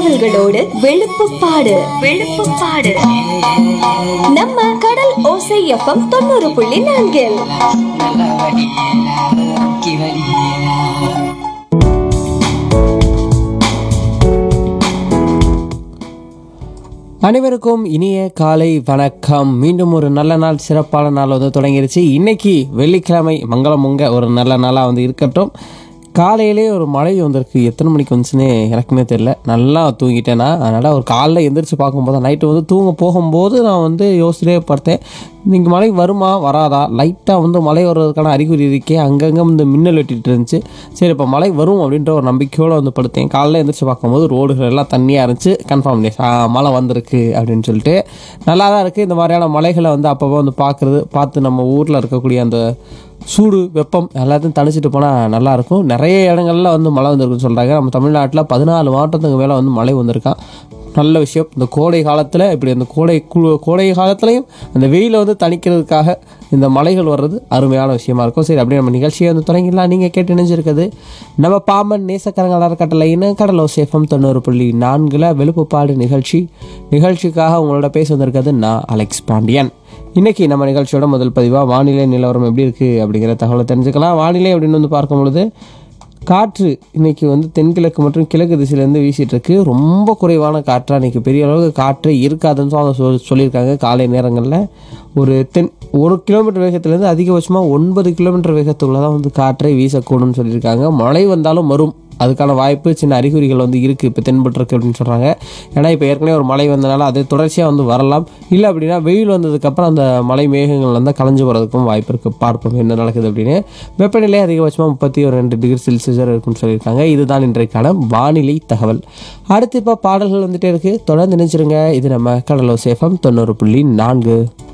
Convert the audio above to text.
தகவல்களோடு வெளுப்புப்பாடு வெளுப்புப்பாடு நம்ம கடல் ஓசை எஃப்எம் தொண்ணூறு புள்ளி நான்கில் நல்ல வழி வழி அனைவருக்கும் இனிய காலை வணக்கம் மீண்டும் ஒரு நல்ல நாள் சிறப்பான நாள் வந்து தொடங்கிருச்சு இன்னைக்கு வெள்ளிக்கிழமை மங்களமுங்க ஒரு நல்ல நாளாக வந்து இருக்கட்டும் காலையிலே ஒரு மழை வந்திருக்கு எத்தனை மணிக்கு வந்துச்சுன்னு எனக்குமே தெரியல நல்லா தூங்கிட்டேன் நான் அதனால் ஒரு காலைல எந்திரிச்சு பார்க்கும்போது நைட்டு வந்து தூங்க போகும்போது நான் வந்து யோசிச்சிட்டே படுத்தேன் இன்னைக்கு மழை வருமா வராதா லைட்டாக வந்து மழை வர்றதுக்கான அறிகுறி இருக்கே அங்கங்கே வந்து மின்னல் வெட்டிட்டு இருந்துச்சு சரி இப்போ மழை வரும் அப்படின்ற ஒரு நம்பிக்கையோடு வந்து படுத்தேன் காலைல எந்திரிச்சு பார்க்கும்போது ரோடுகள் எல்லாம் தண்ணியாக இருந்துச்சு கன்ஃபார்ம் டேஸ் மழை வந்திருக்கு அப்படின்னு சொல்லிட்டு நல்லா தான் இருக்குது இந்த மாதிரியான மலைகளை வந்து அப்பப்போ வந்து பார்க்குறது பார்த்து நம்ம ஊரில் இருக்கக்கூடிய அந்த சூடு வெப்பம் எல்லாத்தையும் தணிச்சிட்டு போனால் நல்லாயிருக்கும் நிறைய இடங்கள்ல வந்து மழை வந்திருக்குன்னு சொல்கிறாங்க நம்ம தமிழ்நாட்டில் பதினாலு மாவட்டத்துக்கு மேலே வந்து மழை வந்திருக்கான் நல்ல விஷயம் இந்த கோடை காலத்தில் இப்படி அந்த கோடை குளு கோடை காலத்துலையும் அந்த வெயிலை வந்து தணிக்கிறதுக்காக இந்த மலைகள் வர்றது அருமையான விஷயமா இருக்கும் சரி அப்படியே நம்ம நிகழ்ச்சியை வந்து தொடங்கிடலாம் நீங்கள் கேட்டு இணைஞ்சிருக்குது நம்ம பாம்பன் நேசக்கரங்கள் அறக்கட்டளைன்னு கடலோ சேஃபம் தொண்ணூறு புள்ளி நான்கில் வெளுப்புப்பாடு நிகழ்ச்சி நிகழ்ச்சிக்காக உங்களோட பேச வந்திருக்கிறது நான் அலெக்ஸ் பாண்டியன் இன்னைக்கு நம்ம நிகழ்ச்சியோட முதல் பதிவாக வானிலை நிலவரம் எப்படி இருக்குது அப்படிங்கிற தகவலை தெரிஞ்சுக்கலாம் வானிலை அப்படின்னு வந்து பார்க்கும் பொழுது காற்று இன்னைக்கு வந்து தென்கிழக்கு மற்றும் கிழக்கு திசையிலேருந்து வீசிட்டு இருக்கு ரொம்ப குறைவான காற்றா இன்னைக்கு பெரிய அளவுக்கு காற்று இருக்காதுன்னு அவங்க சொல் சொல்லியிருக்காங்க காலை நேரங்களில் ஒரு தென் ஒரு கிலோமீட்டர் வேகத்துலேருந்து அதிகபட்சமாக ஒன்பது கிலோமீட்டர் வேகத்துக்குள்ள தான் வந்து காற்றை வீசக்கூடும்னு சொல்லியிருக்காங்க மழை வந்தாலும் வரும் அதுக்கான வாய்ப்பு சின்ன அறிகுறிகள் வந்து இருக்குது இப்போ தென்பட்டுருக்கு அப்படின்னு சொல்கிறாங்க ஏன்னா இப்போ ஏற்கனவே ஒரு மழை வந்தனால அது தொடர்ச்சியாக வந்து வரலாம் இல்லை அப்படின்னா வெயில் வந்ததுக்கப்புறம் அந்த மலை மேகங்கள் வந்து கலைஞ்சு போகிறதுக்கும் வாய்ப்பு இருக்குது பார்ப்போம் என்ன நடக்குது அப்படின்னு வெப்பநிலை அதிகபட்சமாக முப்பத்தி ஒரு ரெண்டு டிகிரி செல்சியஸ் இருக்குன்னு சொல்லியிருக்காங்க இதுதான் இன்றைக்கான வானிலை தகவல் அடுத்து இப்போ பாடல்கள் வந்துட்டே இருக்குது தொடர்ந்து நினைச்சிருங்க இது நம்ம கடலோ சேஃபம் தொண்ணூறு புள்ளி நான்கு